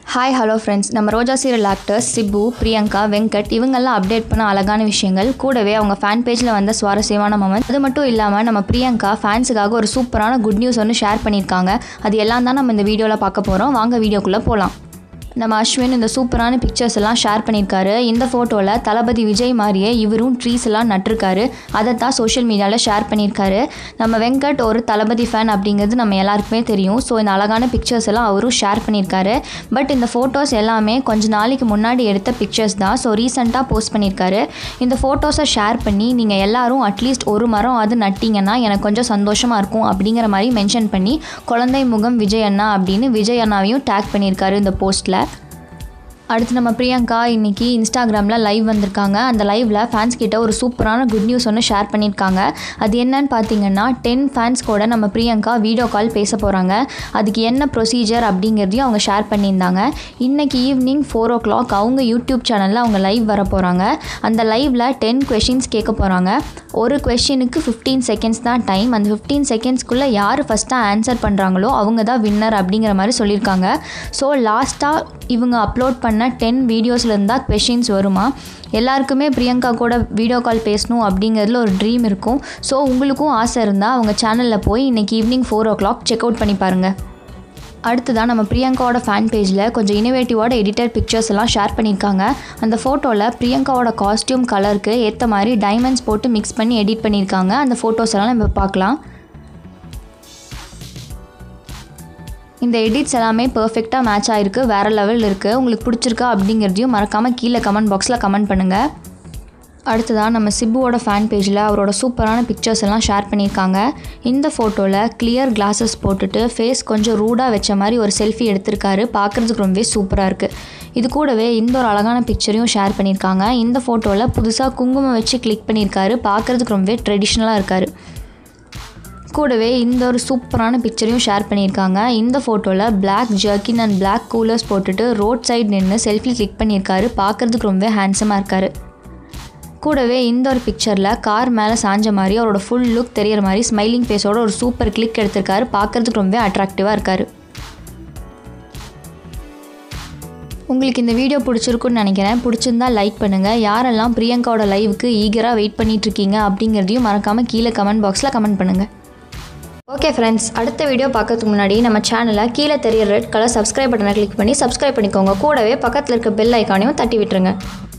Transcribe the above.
hi hello friends நம்ம Roja serial actors Sibbu Priyanka Venkat இவங்கெல்லாம் update பண்ண அழகான விஷயங்கள் கூடவே அவங்க ஃபேன் பேஜில் வந்த சுவாரஸ்யமான மொமெண்ட் அது மட்டும் இல்லாமல் நம்ம பிரியங்கா ஃபேன்ஸுக்காக ஒரு சூப்பரான குட் நியூஸ் ஒன்று ஷேர் பண்ணியிருக்காங்க அது எல்லாம் தான் நம்ம இந்த வீடியோவில் பார்க்க போகிறோம் வாங்க வீடியோக்குள்ளே போகலாம் நம்ம அஸ்வின் இந்த சூப்பரான பிக்சர்ஸ் எல்லாம் ஷேர் பண்ணியிருக்காரு இந்த ஃபோட்டோவில் தளபதி விஜய் மாதிரியே இவரும் ட்ரீஸ் எல்லாம் நட்டிருக்காரு அதை தான் சோஷியல் மீடியாவில் ஷேர் பண்ணியிருக்காரு நம்ம வெங்கட் ஒரு தளபதி ஃபேன் அப்படிங்கிறது நம்ம எல்லாருக்குமே தெரியும் ஸோ இந்த அழகான பிக்சர்ஸ் எல்லாம் அவரும் ஷேர் பண்ணியிருக்காரு பட் இந்த ஃபோட்டோஸ் எல்லாமே கொஞ்ச நாளைக்கு முன்னாடி எடுத்த பிக்சர்ஸ் தான் ஸோ ரீசெண்டாக போஸ்ட் பண்ணியிருக்காரு இந்த ஃபோட்டோஸை ஷேர் பண்ணி நீங்கள் எல்லாரும் அட்லீஸ்ட் ஒரு மரம் அது நட்டிங்கன்னா எனக்கு கொஞ்சம் சந்தோஷமாக இருக்கும் அப்படிங்கிற மாதிரி மென்ஷன் பண்ணி குழந்தை முகம் விஜய் அண்ணா அப்படின்னு விஜய் அண்ணாவையும் டேக் பண்ணியிருக்காரு இந்த போஸ்ட்டில் அடுத்து நம்ம பிரியங்கா இன்னைக்கு இன்ஸ்டாகிராமில் லைவ் வந்திருக்காங்க அந்த லைவில் ஃபேன்ஸ் கிட்ட ஒரு சூப்பரான குட் நியூஸ் ஒன்று ஷேர் பண்ணியிருக்காங்க அது என்னன்னு பார்த்தீங்கன்னா டென் ஃபேன்ஸ் கூட நம்ம பிரியங்கா வீடியோ கால் பேச போகிறாங்க அதுக்கு என்ன ப்ரொசீஜர் அப்படிங்கிறதையும் அவங்க ஷேர் பண்ணியிருந்தாங்க இன்னைக்கு ஈவினிங் ஃபோர் ஓ கிளாக் அவங்க யூடியூப் சேனலில் அவங்க லைவ் வர போகிறாங்க அந்த லைவில் டென் கொஷின்ஸ் கேட்க போகிறாங்க ஒரு கொஷினுக்கு ஃபிஃப்டீன் செகண்ட்ஸ் தான் டைம் அந்த ஃபிஃப்டீன் செகண்ட்ஸ்க்குள்ளே யார் ஃபஸ்ட்டாக ஆன்சர் பண்ணுறாங்களோ அவங்க தான் வின்னர் அப்படிங்கிற மாதிரி சொல்லியிருக்காங்க ஸோ லாஸ்ட்டாக இவங்க அப்லோட் பண்ண டென் வீடியோஸில் இருந்தால் கொஷின்ஸ் வருமா எல்லாருக்குமே பிரியங்கா கூட வீடியோ கால் பேசணும் அப்படிங்கிறதுல ஒரு ட்ரீம் இருக்கும் ஸோ உங்களுக்கும் ஆசை இருந்தால் அவங்க சேனலில் போய் இன்றைக்கி evening four o'clock check out பண்ணி பாருங்கள் அடுத்ததான் நம்ம பிரியங்காவோட ஃபேன் பேஜில் கொஞ்சம் இனோவேட்டிவோட எடிட்டட் பிக்சர்ஸ் எல்லாம் ஷேர் பண்ணியிருக்காங்க அந்த ஃபோட்டோவில் பிரியங்காவோட காஸ்டியூம் கலருக்கு ஏற்ற மாதிரி டைமண்ட்ஸ் போட்டு மிக்ஸ் பண்ணி எடிட் பண்ணியிருக்காங்க அந்த ஃபோட்டோஸ் எல்லாம் நம்ம பார்க்கலாம் இந்த எடிட்ஸ் எல்லாமே பர்ஃபெக்டாக மேட்ச் ஆகிருக்கு வேறு லெவல் இருக்குது உங்களுக்கு பிடிச்சிருக்கா அப்படிங்கிறதையும் மறக்காமல் கீழே கமெண்ட் பாக்ஸில் கமெண்ட் பண்ணுங்கள் அடுத்ததாக நம்ம சிப்புவோட ஃபேன் பேஜில் அவரோட சூப்பரான பிக்சர்ஸ் எல்லாம் ஷேர் பண்ணியிருக்காங்க இந்த ஃபோட்டோவில் கிளியர் கிளாஸஸ் போட்டுட்டு ஃபேஸ் கொஞ்சம் ரூடாக வச்ச மாதிரி ஒரு செல்ஃபி எடுத்திருக்காரு பார்க்குறதுக்கு ரொம்பவே சூப்பராக இருக்குது இது கூடவே இந்த ஒரு அழகான பிக்சரையும் ஷேர் பண்ணியிருக்காங்க இந்த ஃபோட்டோவில் புதுசாக குங்குமம் வச்சு கிளிக் பண்ணியிருக்காரு பார்க்குறதுக்கு ரொம்பவே ட்ரெடிஷ்னலாக இருக்கார் கூடவே இந்த ஒரு சூப்பரான பிக்சரையும் ஷேர் பண்ணியிருக்காங்க இந்த ஃபோட்டோவில் black jerkin and black coolers போட்டுட்டு ரோட் சைடு நின்று செல்ஃபி கிளிக் பண்ணியிருக்காரு பார்க்குறதுக்கு ரொம்பவே ஹேண்ட்ஸமாக இருக்கார் கூடவே இந்த ஒரு பிக்சரில் கார் மேலே சாஞ்ச மாதிரி அவரோட ஃபுல் லுக் தெரியற மாதிரி ஸ்மைலிங் ஃபேஸோட ஒரு சூப்பர் கிளிக் எடுத்திருக்காரு பார்க்குறதுக்கு ரொம்பவே அட்ராக்டிவாக இருக்கார் உங்களுக்கு இந்த வீடியோ பிடிச்சிருக்குன்னு நினைக்கிறேன் பிடிச்சிருந்தா லைக் பண்ணுங்கள் யாரெல்லாம் பிரியங்காவோட லைவுக்கு ஈகராக வெயிட் பண்ணிகிட்ருக்கீங்க அப்படிங்கிறதையும் மறக்காமல் கீழே கமெண்ட் பாக்ஸில் கமெண்ட் பண்ணுங்கள் ஓகே ஃப்ரெண்ட்ஸ் அடுத்த வீடியோ பார்க்கறதுக்கு முன்னாடி நம்ம சேனலை கீழே தெரிய ரெட் கலர் சப்ஸ்கிரைப் பட்டனை கிளிக் பண்ணி சப்ஸ்கிரைப் பண்ணிக்கோங்க கூடவே பக்கத்தில் இருக்க பெல் ஐக்கானையும் தட்டி விட்டுருங்க